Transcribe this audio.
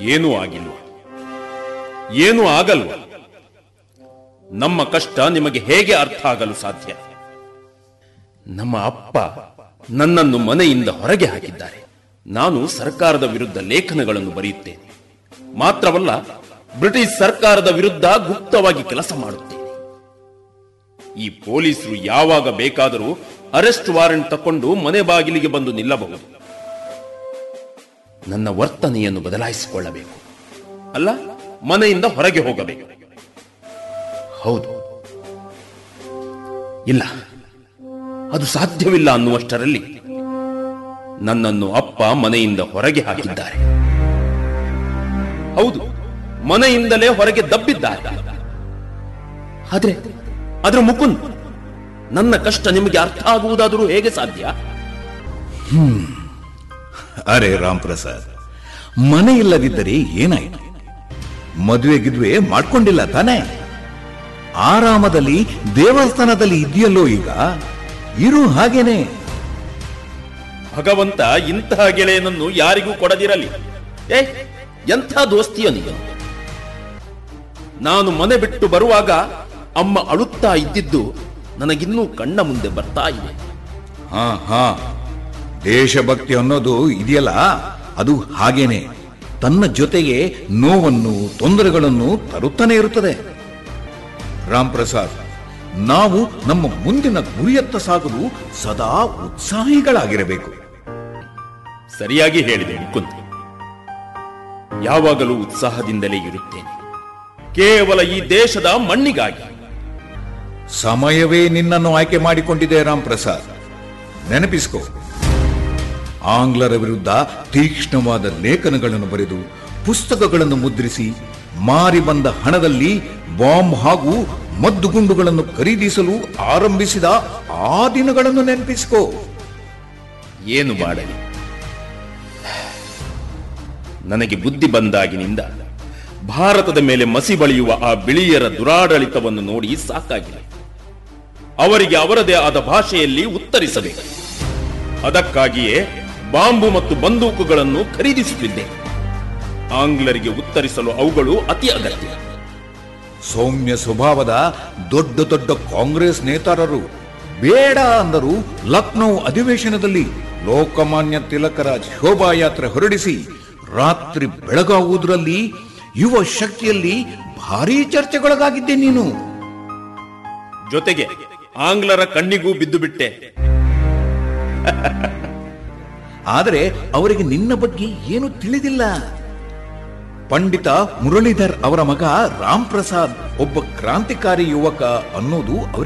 ಏನೂ ಆಗಿಲ್ವ ಏನೂ ಆಗಲ್ವ ನಮ್ಮ ಕಷ್ಟ ನಿಮಗೆ ಹೇಗೆ ಅರ್ಥ ಆಗಲು ಸಾಧ್ಯ ನಮ್ಮ ಅಪ್ಪ ನನ್ನನ್ನು ಮನೆಯಿಂದ ಹೊರಗೆ ಹಾಕಿದ್ದಾರೆ ನಾನು ಸರ್ಕಾರದ ವಿರುದ್ಧ ಲೇಖನಗಳನ್ನು ಬರೆಯುತ್ತೇನೆ ಮಾತ್ರವಲ್ಲ ಬ್ರಿಟಿಷ್ ಸರ್ಕಾರದ ವಿರುದ್ಧ ಗುಪ್ತವಾಗಿ ಕೆಲಸ ಮಾಡುತ್ತೇನೆ ಈ ಪೊಲೀಸರು ಯಾವಾಗ ಬೇಕಾದರೂ ಅರೆಸ್ಟ್ ವಾರೆಂಟ್ ತಕೊಂಡು ಮನೆ ಬಾಗಿಲಿಗೆ ಬಂದು ನಿಲ್ಲಬಹುದು ನನ್ನ ವರ್ತನೆಯನ್ನು ಬದಲಾಯಿಸಿಕೊಳ್ಳಬೇಕು ಅಲ್ಲ ಮನೆಯಿಂದ ಹೊರಗೆ ಹೋಗಬೇಕು ಹೌದು ಇಲ್ಲ ಅದು ಸಾಧ್ಯವಿಲ್ಲ ಅನ್ನುವಷ್ಟರಲ್ಲಿ ನನ್ನನ್ನು ಅಪ್ಪ ಮನೆಯಿಂದ ಹೊರಗೆ ಹಾಕಿದ್ದಾರೆ ಹೌದು ಮನೆಯಿಂದಲೇ ಹೊರಗೆ ದಬ್ಬಿದ್ದಾರೆ ಆದ್ರೆ ಆದ್ರೆ ಮುಕುಂದ್ ನನ್ನ ಕಷ್ಟ ನಿಮಗೆ ಅರ್ಥ ಆಗುವುದಾದರೂ ಹೇಗೆ ಸಾಧ್ಯ ಅರೆ ರಾಮ್ ಪ್ರಸಾದ್ ಮನೆ ಇಲ್ಲದಿದ್ದರೆ ಏನಾಯ್ತು ಮದುವೆ ಗಿದ್ವೆ ಮಾಡ್ಕೊಂಡಿಲ್ಲ ತಾನೇ ಆರಾಮದಲ್ಲಿ ದೇವಸ್ಥಾನದಲ್ಲಿ ಇದೆಯಲ್ಲೋ ಈಗ ಇರು ಹಾಗೇನೆ ಭಗವಂತ ಇಂತಹ ಗೆಳೆಯನನ್ನು ಯಾರಿಗೂ ಕೊಡದಿರಲಿ ಏ ಎಂಥ ದೋಸ್ತಿಯ ನೀನು ನಾನು ಮನೆ ಬಿಟ್ಟು ಬರುವಾಗ ಅಮ್ಮ ಅಳುತ್ತಾ ಇದ್ದಿದ್ದು ನನಗಿನ್ನೂ ಕಣ್ಣ ಮುಂದೆ ಬರ್ತಾ ಇದೆ ಹಾ ಹಾ ದೇಶಭಕ್ತಿ ಅನ್ನೋದು ಇದೆಯಲ್ಲ ಅದು ಹಾಗೇನೆ ತನ್ನ ಜೊತೆಗೆ ನೋವನ್ನು ತೊಂದರೆಗಳನ್ನು ತರುತ್ತಾನೆ ಇರುತ್ತದೆ ರಾಮ್ ಪ್ರಸಾದ್ ನಾವು ನಮ್ಮ ಮುಂದಿನ ಗುರಿಯತ್ತ ಸಾಗಲು ಸದಾ ಉತ್ಸಾಹಿಗಳಾಗಿರಬೇಕು ಸರಿಯಾಗಿ ಹೇಳಿದೆ ಮುಕುಂದ್ ಯಾವಾಗಲೂ ಉತ್ಸಾಹದಿಂದಲೇ ಇರುತ್ತೇನೆ ಕೇವಲ ಈ ದೇಶದ ಮಣ್ಣಿಗಾಗಿ ಸಮಯವೇ ನಿನ್ನನ್ನು ಆಯ್ಕೆ ಮಾಡಿಕೊಂಡಿದೆ ರಾಮ್ ಪ್ರಸಾದ್ ನೆನಪಿಸ್ಕೋ ಆಂಗ್ಲರ ವಿರುದ್ಧ ತೀಕ್ಷ್ಣವಾದ ಲೇಖನಗಳನ್ನು ಬರೆದು ಪುಸ್ತಕಗಳನ್ನು ಮುದ್ರಿಸಿ ಮಾರಿ ಬಂದ ಹಣದಲ್ಲಿ ಬಾಂಬ್ ಹಾಗೂ ಮದ್ದುಗುಂಡುಗಳನ್ನು ಖರೀದಿಸಲು ಆರಂಭಿಸಿದ ಆ ದಿನಗಳನ್ನು ನೆನಪಿಸಿಕೋ ಏನು ಮಾಡಲಿ ನನಗೆ ಬುದ್ಧಿ ಬಂದಾಗಿನಿಂದ ಭಾರತದ ಮೇಲೆ ಮಸಿ ಬಳಿಯುವ ಆ ಬಿಳಿಯರ ದುರಾಡಳಿತವನ್ನು ನೋಡಿ ಸಾಕಾಗಿದೆ ಅವರಿಗೆ ಅವರದೇ ಆದ ಭಾಷೆಯಲ್ಲಿ ಉತ್ತರಿಸಬೇಕು ಅದಕ್ಕಾಗಿಯೇ ಬಾಂಬು ಮತ್ತು ಬಂದೂಕುಗಳನ್ನು ಖರೀದಿಸುತ್ತಿದ್ದೆ ಆಂಗ್ಲರಿಗೆ ಉತ್ತರಿಸಲು ಅವುಗಳು ಅತಿ ಅಗತ್ಯ ಸೌಮ್ಯ ಸ್ವಭಾವದ ದೊಡ್ಡ ದೊಡ್ಡ ಕಾಂಗ್ರೆಸ್ ನೇತಾರರು ಬೇಡ ಅಂದರು ಲಕ್ನೋ ಅಧಿವೇಶನದಲ್ಲಿ ಲೋಕಮಾನ್ಯ ತಿಲಕರ ಶೋಭಾಯಾತ್ರೆ ಹೊರಡಿಸಿ ರಾತ್ರಿ ಬೆಳಗಾಗುವುದರಲ್ಲಿ ಯುವ ಶಕ್ತಿಯಲ್ಲಿ ಭಾರೀ ಚರ್ಚೆಗೊಳಗಾಗಿದ್ದೆ ನೀನು ಜೊತೆಗೆ ಆಂಗ್ಲರ ಕಣ್ಣಿಗೂ ಬಿದ್ದು ಬಿಟ್ಟೆ ಆದರೆ ಅವರಿಗೆ ನಿನ್ನ ಬಗ್ಗೆ ಏನು ತಿಳಿದಿಲ್ಲ ಪಂಡಿತ ಮುರಳೀಧರ್ ಅವರ ಮಗ ರಾಮ್ ಪ್ರಸಾದ್ ಒಬ್ಬ ಕ್ರಾಂತಿಕಾರಿ ಯುವಕ ಅನ್ನೋದು ಅವರಿಗೆ